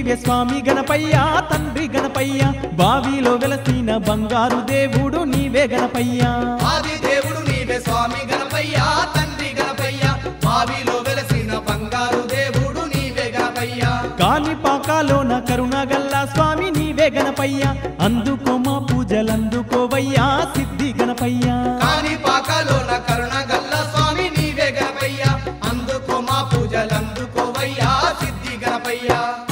నీవే స్వామి గణపయ్య తండ్రి గణపయ్య బావిలో వెలసిన బంగారు దేవుడు నీవే గణపయ్య ఆది దేవుడు నీవే స్వామి గణపయ్య తండ్రి గణపయ్య బావిలో వెలసిన బంగారు దేవుడు నీవే గణపయ్య కాలిపాకాలోన కరుణగల్ల స్వామి నీవే గణపయ్య అందుకో మా పూజలందుకోవయ్యా సిద్ధి గణపయ్య కాని పాకలోన కరుణ గల్ల స్వామి నీవే గణపయ్య అందుకో మా పూజలందుకోవయ్యా సిద్ధి గణపయ్య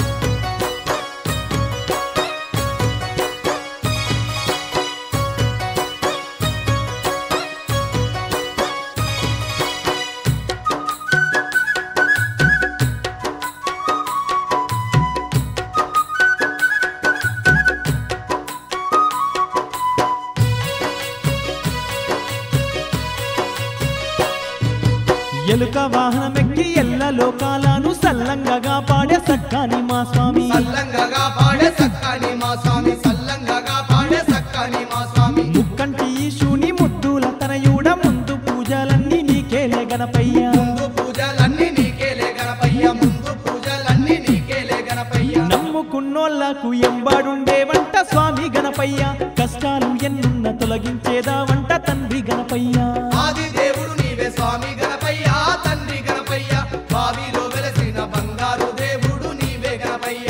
ఎలుక వాహనమెక్కి ఎల్ల లోకాలను సల్లంగగా పాడే సక్కాని మా స్వామి సల్లంగగా పాడే సక్కని మా స్వామి సల్లంగగా పాడే సక్కని మా స్వామి ముక్కంటి ఈశుని ముద్దుల తనయుడ ముందు పూజలన్నీ నీకేలే గణపయ్య ముందు పూజలన్నీ నీకేలే గణపయ్య ముందు పూజలన్నీ నీకేలే గణపయ్య నమ్ముకున్నోళ్లకు ఎంబాడుండే వంట స్వామి గణపయ్య కష్టాలు ఎన్నున్న తొలగించేదా వంట తండ్రి గణపయ్య ఆది దేవుడు నీవే స్వామి గణపయ్య తండ్రి గణపయ్య బావిలో వెలసిన బంగారు దేవుడు నీవే గణపయ్య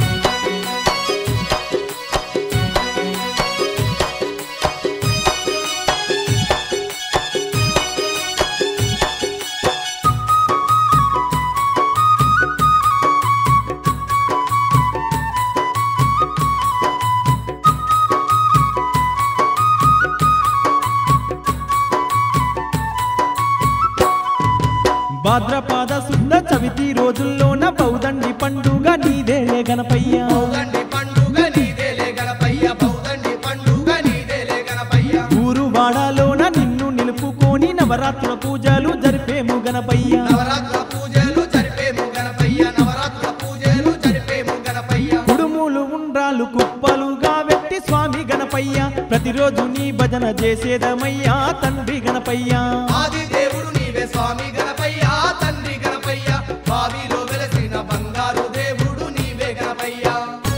భాద్రపాద శుద్ధ చవితి రోజుల్లోన బౌదండి పండుగ నీదేలే గణపయ్య బౌదండి పండుగ నీదేలే గణపయ్య బౌదండి పండుగ నీదేలే గణపయ్య ఊరు వాడాలోన నిన్ను నిలుపుకొని నవరాత్రుల పూజలు జరిపేము గణపయ్య నవరాత్రుల పూజలు జరిపేము గణపయ్య నవరాత్రుల పూజలు జరిపేము గణపయ్య కుడుములు ఉండ్రాలు కుప్పలుగా వెట్టి స్వామి గణపయ్య ప్రతిరోజు నీ భజన చేసేదమయ్యా తండ్రి గణపయ్య ఆది దేవుడు నీవే స్వామి గణపయ్య తండ్రి గణపయ్య బావిలో వెలసిన బంగారు దేవుడు నీవే గణపయ్య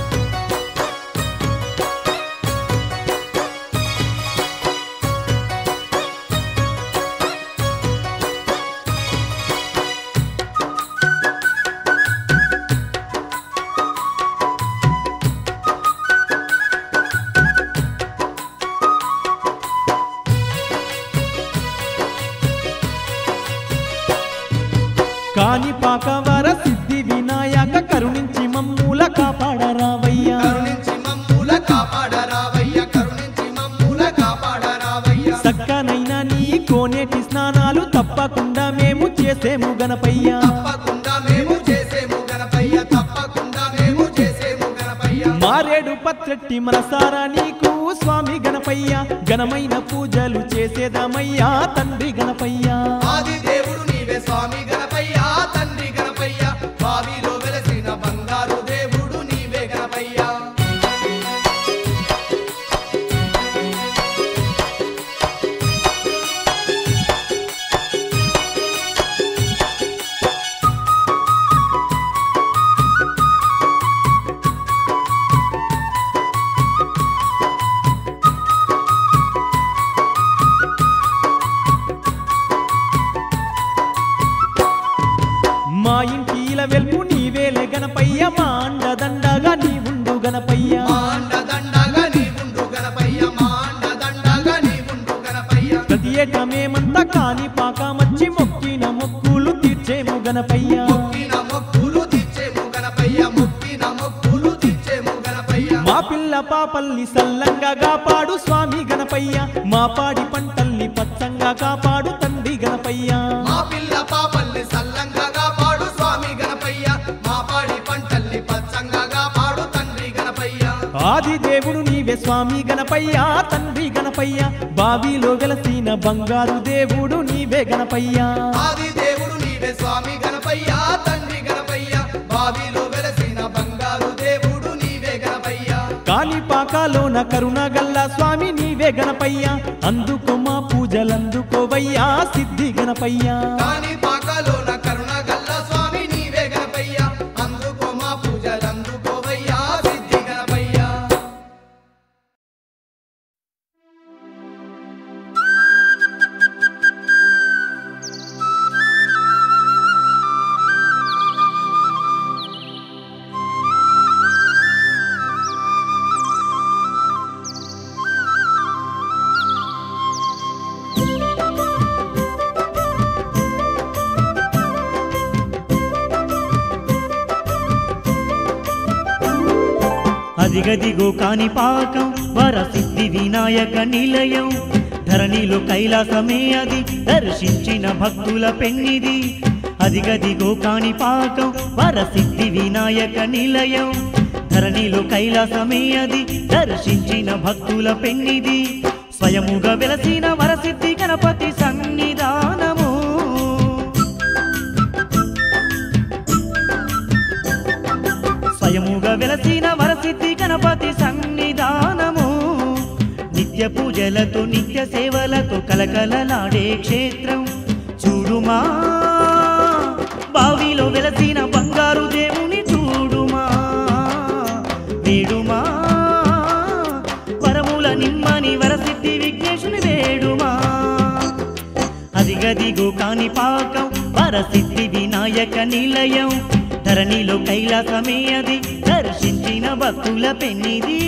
కాని పాకవర సిద్ధి వినాయక కరుణించి మమ్ముల కాపాడరావయ్యా కరుణించి మమ్ముల కాపాడరావయ్య కరుణించి మమ్ముల కాపాడరావయ్య సక్కనైన నీ కోనేటి స్నానాలు తప్పకుండా మేము చేసేము గణపయ్య తప్పకుండా మేము చేసేము గణపయ్య తప్పకుండా మేము చేసేము గణపయ్య మారేడు పత్రెట్టి మనసారా నీకు స్వామి గణపయ్య ఘనమైన పూజలు చేసేదమయ్యా తండ్రి గణపయ్య ఆది దేవుడు నీవే స్వామి గణపయ్య తండ్రి గణపయ్య బావిలో వెలసిన బంగారు దేవుడు నీవే గణపయ్య మా ఇంటిల వెల్పు నీవేలే గణపయ్య మా అండదండగా నీ ఉండు గణపయ్య మాండ దండగా నీ ఉండు గణపయ్య మాండ దండగా నీ ఉండు గణపయ్య ప్రతి ఏటా మేమంతా కాని పాకమచ్చి మొక్కిన మొక్కులు తీర్చేము గణపయ్య మొక్కిన మొక్కులు తీర్చేము గణపయ్య మొక్కిన మొక్కులు తీర్చేము గణపయ్య మా పిల్ల పాపల్ని సల్లంగా కాపాడు స్వామి గణపయ్య మా పాడి పంటల్ని పచ్చంగా కాపాడు తండ్రి గణపయ్య మా పిల్ల పాపల్ని సల్లంగా కాపాడు స్వామి గణపయ్య మా పాడి పంటల్ని పచ్చంగా కాపాడు తండ్రి గణపయ్య ఆది దేవుడు నీవే స్వామి గణపయ్య తండ్రి గణపయ్య బావిలో వెలసిన బంగారు దేవుడు నీవే గణపయ్య ఆది దేవుడు నీవే స్వామి గణపయ్య తండ్రి గణపయ్య బావిలో వెలసిన బంగారు దేవుడు నీవే గణపయ్య కాలిపాకాలోన కరుణగల్ల స్వామి నీవే గణపయ్య అందుకో మా పూజలందుకోవయ్యా సిద్ధి గణపయ్య కాని పాకలోన కరుణ గల్ల స్వామి నీవే గణపయ్య అందుకో మా పూజలందుకోవయ్యా అదిగదిగో కాని పాకం వరసిద్ధి వినాయక నిలయం ధరణిలో కైలాసమే అది దర్శించిన భక్తుల పెన్నిది అదిగదిగో కాని పాకం వరసిద్ధి వినాయక నిలయం ధరణిలో కైలాసమే అది దర్శించిన భక్తుల పెన్నిది స్వయముగా వెలసిన వరసిద్ధి గణపతి సన్నిధానము స్వయముగా వెలసిన వరసిద్ధి గణపతి సన్నిధానము నిత్య పూజలతో నిత్య సేవలతో కలకలలాడే క్షేత్రం చూడుమా బావిలో వెలసిన బంగారు దేవుని చూడుమా వేడుమా వరముల నిమ్మని వరసిద్ధి విఘ్నేశుని వేడుమా అదిగదిగో కాని పాకం వరసిద్ధి వినాయక నిలయం ధరణిలో కైలాసమే అది దర్శించిన భక్తుల పెన్నిది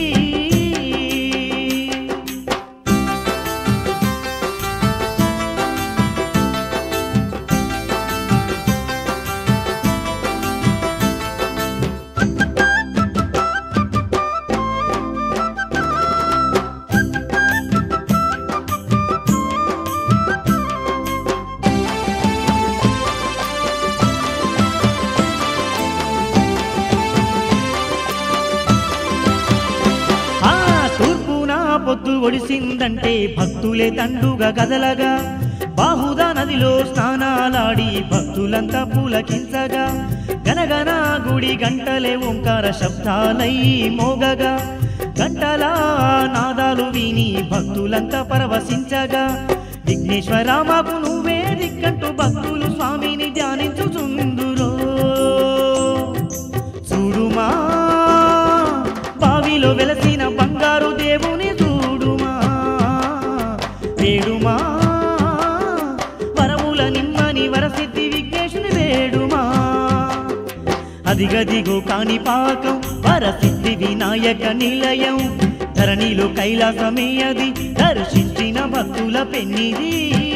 ఆ తూర్పున పొద్దు ఒడిసిందంటే భక్తులే తండుగా కదలగా బాహుదా నదిలో స్నానాలాడి భక్తులంతా పులకించగా గనగన గుడి గంటలే ఓంకార శబ్దాలై మోగగా గంటల నాదాలు విని భక్తులంతా పరవశించగా విఘ్నేశ్వర మాకు నువ్వే దిక్కంటూ భక్తులు స్వామిని ధ్యానించుచుందురో చూడుమా బావిలో వెలసిన బంగారు దేవుని చూడుమా వేడుమా వరముల నిమ్మని వరసిద్ధి విఘ్నేశుని వేడుమా అదిగదిగో కాని పాకం వరసిద్ధి వినాయక నిలయం ధరణిలో కైలాసమే అది దర్శించిన భక్తుల పెన్నిది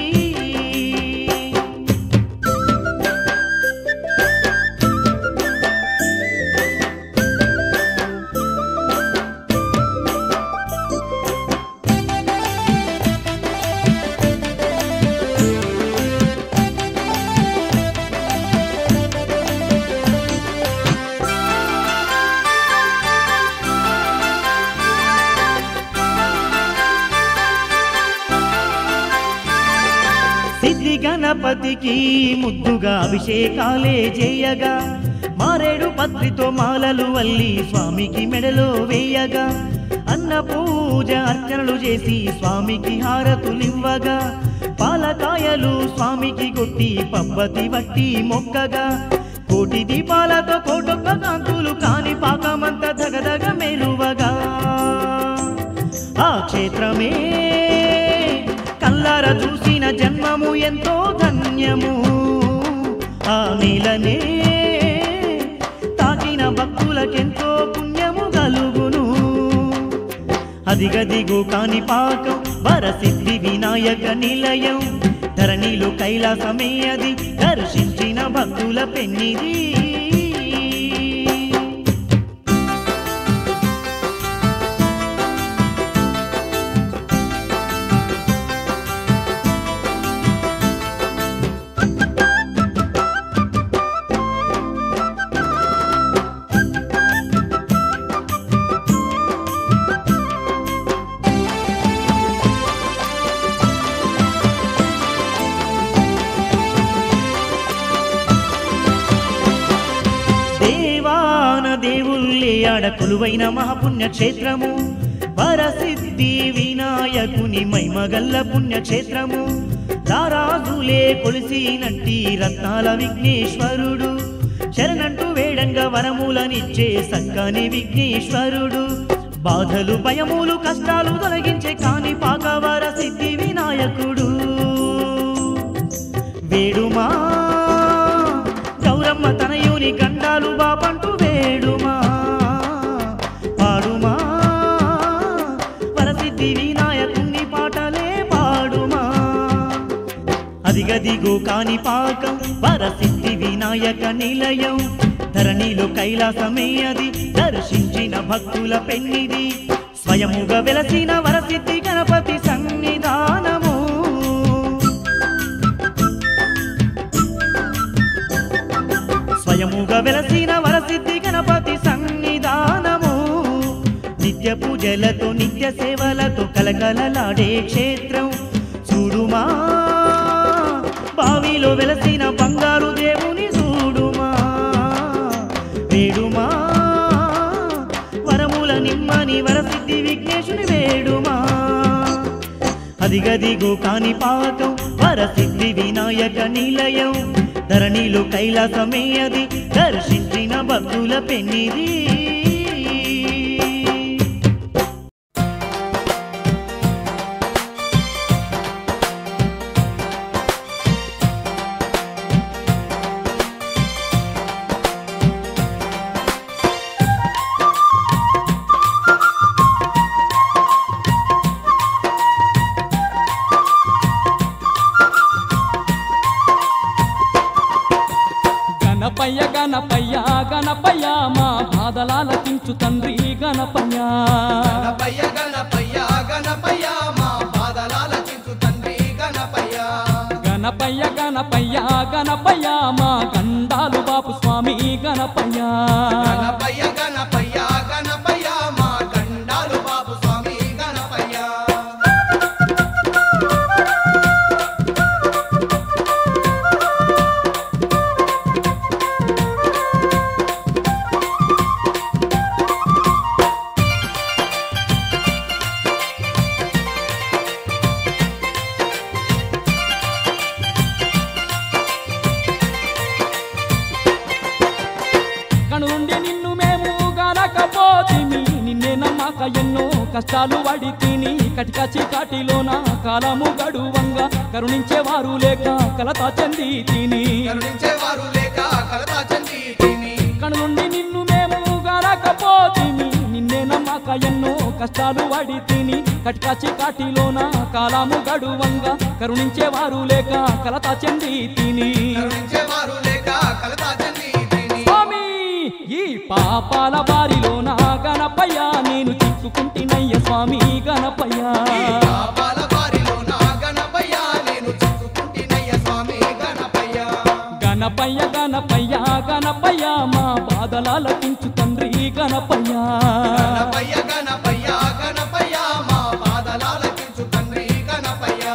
సిద్ధి గణపతికి ముద్దుగా అభిషేకాలే చేయగా మారేడు పత్రితో మాలలు వల్లి స్వామికి మెడలో వేయగా అన్న పూజ అర్చనలు చేసి స్వామికి హారతులివ్వగా పాలకాయలు స్వామికి కొట్టి పబ్బతి వట్టి మొక్కగా కోటి దీపాలతో కోటొక్క కాంతులు కాని పాకమంత దగదగ మెరువగా ఆ క్షేత్రమే కల్లార చూసిన జన్మము ఎంతో ధన్యము ఆ నీలనే తాకిన భక్తులకెంతో పుణ్యము కలుగును అదిగదిగో కాని పాకం వరసిద్ధి వినాయక నిలయం ధరణిలో కైలాసమే అది దర్శించిన భక్తుల పెన్నిది దేవాన దేవుళ్ళే ఆడ కొలువైన మహాపుణ్య క్షేత్రము వరసిద్ధి వినాయకుని మైమగల్ల పుణ్యక్షేత్రము రారాజులే కొలిసినట్టి రత్నాల విఘ్నేశ్వరుడు శరణంటూ వేడంగా వరములనిచ్చే సక్కని విఘ్నేశ్వరుడు బాధలు భయములు కష్టాలు తొలగించే కాని పాకవర సిద్ధి వినాయకుడు వేడుమా గౌరమ్మ తనయుని గండాలు బాపంటూ వేడుమా పాడుమా వరసిద్ధి వినాయకుని పాటలే పాడుమా అదిగదిగో కాని పాకం వరసిద్ధి వినాయక నిలయం ధరణిలో కైలాసమే అది దర్శించిన భక్తుల పెన్నిది స్వయముగా వెలసిన వరసిద్ధి గణపతి సన్నిధానము స్వయముగా వెలసిన వరసిద్ధి గణపతి సన్నిధానము నిత్య పూజలతో నిత్య సేవలతో కలకలలాడే క్షేత్రం చూడుమా బావిలో వెలసిన బంగారు దేవుని చూడుమా వేడుమా వరముల నిమ్మని వరసిద్ధి విఘ్నేశుని వేడుమా అదిగదిగో కాని పాకం వరసిద్ధి వినాయక నిలయం ధరణిలో కైలాసమే అది దర్శించిన భక్తుల పెన్నిది గణపయ్య గణపయ్య గణపయ్య మా బాధలాలకించు తండ్రి గణపయ్య గణపయ్య గణపయ్య గణపయ్య మా బాధలాలకించు తండ్రి గణపయ్య గణపయ్య గణపయ్య గణపయ్య మా గండాలు బాపు స్వామి గణపయ్య గణపయ్య గణపయ్య గణపయ్య మా గండాలు బాబు స్వామి గణపయ్య కనుండి నిన్ను మేము గనకపోతిమి నిన్నే నమ్మక ఎన్నో కష్టాలు వడి తిని కటిక చీకాటిలోన కాలము గడువంగా కరుణించేవారు లేక కలత చెంది తిని కరుణించేవారు లేక కలతా చంది తిని కనుండి నిన్ను మేము గనకపోతిమి నిన్నే నమ్మక ఎన్నో కష్టాలు వడి తిని కటిక చీకాటిలోన కాలము గడువంగా కరుణించేవారు లేక కలత చెంది తిని కరుణించేవారు లేక కలతా చంది తిని స్వామి ఈ పాపాల బారిలో నా గణపయ్య నేను చిక్కుకుంటినయ్య స్వామి గణపయ్య ఈ పాపాల బారిలో నా గణపయ్య నేను చిక్కుకుంటినయ్య స్వామి గణపయ్య గణపయ్య గణపయ్య గణపయ్య మా బాధలాలకించు తండ్రి గణపయ్య గణపయ్య గణపయ్య గణపయ్య మా బాధలాలకించు తండ్రి గణపయ్య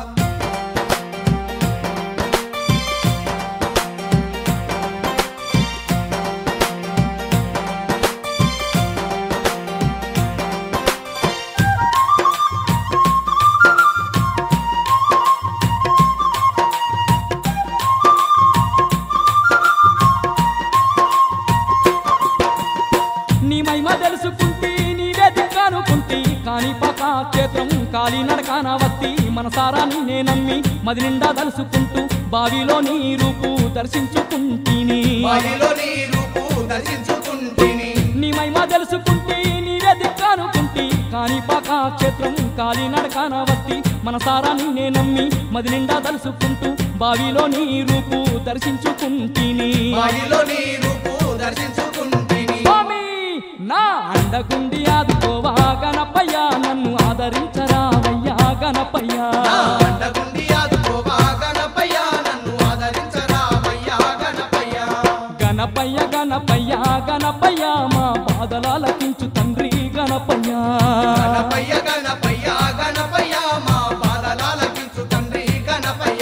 నీ మహిమ తెలుసుకుంటే నీవే దిక్కనుకుంటే కాని పక క్షేత్రం కాలి నడకాన వత్తి మనసారా నిన్నే నమ్మి మది నిండా తలుసుకుంటూ బావిలో నీ రూపు దర్శించుకుంటీని బావిలో నీ రూపు దర్శించుకుంటిని నీ మహిమ తెలుసుకుంటే నీవే దిక్కనుకుంటే కాని పాక క్షేత్రం కాలి నడకాన వత్తి మనసారా నిన్నే నమ్మి మది నిండా తలుసుకుంటూ బావిలో నీ రూపు దర్శించుకుంటీని బావిలో నీ రూపు దర్శించుకుంటిని స్వామి నా అండగుండి ఆదుకోవా గణపయ్య నన్ను ఆదరించరావయ్యా గణపయ్య నా అండగుండి ఆదుకోవా గణపయ్య నన్ను ఆదరించరావయ్యా గణపయ్య గణపయ్య గణపయ్య గణపయ్య మా బాధలాలకించు తండ్రి గణపయ్య గణపయ్య గణపయ్య గణపయ్య మా బాధలాలకించు తండ్రి గణపయ్య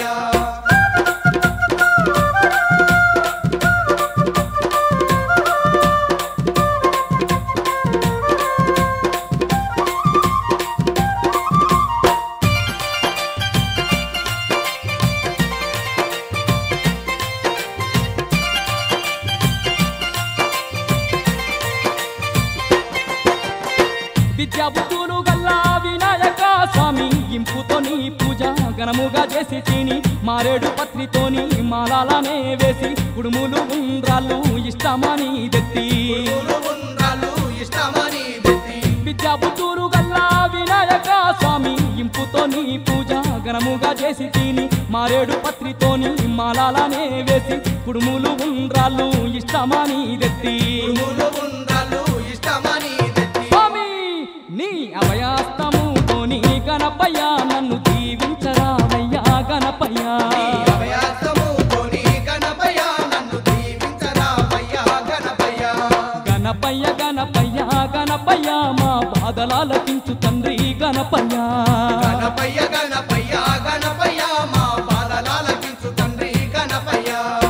విద్యా బుద్ధులు గల్లా వినాయక స్వామి ఇంపుతో నీ పూజ ఘనముగా చేసి తిని మారేడు పత్రితోని మాలాలనే వేసి కుడుములు ఉండ్రాళ్ళు ఇష్టమని దెత్తి పూలు ఉండ్రాళ్ళు ఇష్టమని బుద్ధి విద్యా బుద్ధులు గల్లా వినాయక స్వామి ఇంపుతో నీ పూజ ఘనముగా చేసి తిని మారేడు పత్రితోని మాలాలనే వేసి కుడుములు ఉండ్రాళ్ళు ఇష్టమని దెత్తి కుడుములు ఉండ్రాళ్ళు ఇష్టమని తెచ్చి స్వామి నీ అభయాస్తముతోని గణపయ్య నన్ను దీవించరావయ్యా గణపయ్య నీ అభయాస్తముతోని గణపయ్య నన్ను దీవించరామయ్యా గణపయ్య గణపయ్య గణపయ్య గణపయ్య మా బాధలాలకించు తండ్రి గణపయ్య గణపయ్య గణపయ్య గణపయ్య మా బాధలాలకించు తండ్రి గణపయ్య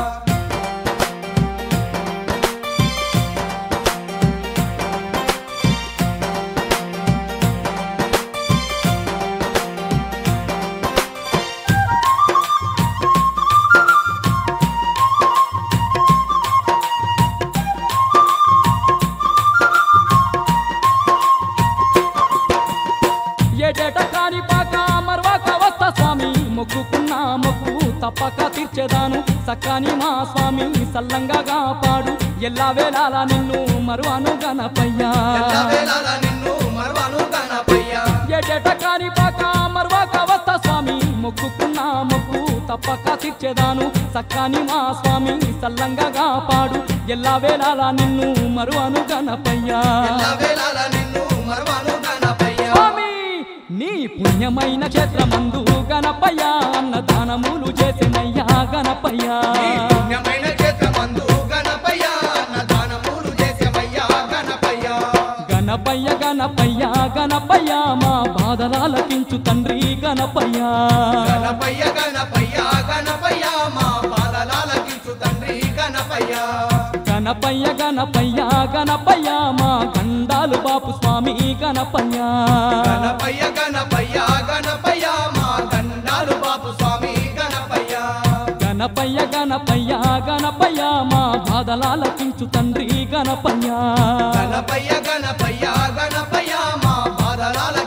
ఏటేట కాని పాక మర్వాక వస్తా స్వామి మొక్కుకున్న మొక్కు తప్పక తీర్చేదాను సక్కాని మా స్వామి సల్లంగా కాపాడు ఎల్లా వేళాల నిన్ను మరువను గణపయ్యా ఎల్లవేళలా నిన్ను మరువను గణపయ్య ఏటేట కాని పాక మర్వాక వస్తా స్వామి మొక్కుకున్న మొక్కు తప్పక తీర్చేదాను సక్కాని మా స్వామి సల్లంగా కాపాడు ఎల్లా వేళాల నిన్ను మరువను గణపయ్యా ఎల్లవేళలా నిన్ను మరువను గణపయ్య స్వామి నీ పుణ్యమైన క్షేత్రమందు గణపయ్య అన్నదానములు చేసినయ్యా గణపయ్య నీ పుణ్యమైన క్షేత్రమందు గణపయ్య అన్నదానములు చేసేవయ్యా గణపయ్య గణపయ్య గణపయ్య గణపయ్య మా బాధలాలకించు తండ్రి గణపయ్య గణపయ్య గణపయ్య గణపయ్య మా బాధలాలకించు తండ్రి గణపయ్య గణపయ్య గణపయ్య గణపయ్య మా గండాలు బాపు స్వామి గణపయ్య గణపయ్య గణపయ్య గణపయ్య మా దండాలు బాపు స్వామి గణపయ్య గణపయ్య గణపయ్య గణపయ్య మా బాధలాలకించు తండ్రి గణపయ్య గణపయ్య గణపయ్య గణపయ్య మా బాధలాల